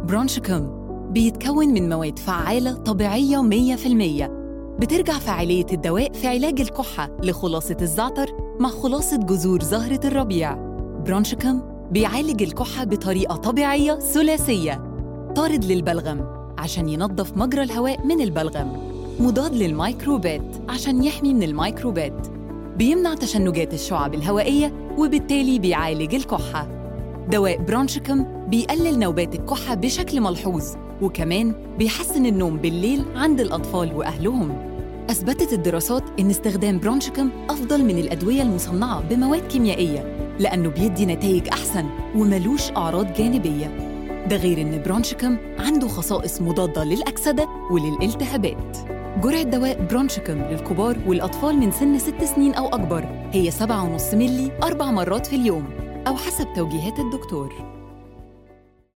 برونشكم بيتكون من مواد فعالة طبيعية 100% بترجع فعالية الدواء في علاج الكحة لخلاصة الزعتر مع خلاصة جذور زهرة الربيع برونشكم بيعالج الكحة بطريقة طبيعية ثلاثية طارد للبلغم عشان ينظف مجرى الهواء من البلغم مضاد للميكروبات عشان يحمي من الميكروبات بيمنع تشنجات الشعب الهوائية وبالتالي بيعالج الكحة دواء برونشكم بيقلل نوبات الكحة بشكل ملحوظ وكمان بيحسن النوم بالليل عند الأطفال وأهلهم أثبتت الدراسات إن استخدام برونشكم أفضل من الأدوية المصنعة بمواد كيميائية لأنه بيدي نتائج أحسن وملوش أعراض جانبية ده غير إن برونشكم عنده خصائص مضادة للأكسدة وللالتهابات جرعة دواء برونشكم للكبار والأطفال من سن 6 سنين أو أكبر هي 7.5 ملي أربع مرات في اليوم أو حسب توجيهات الدكتور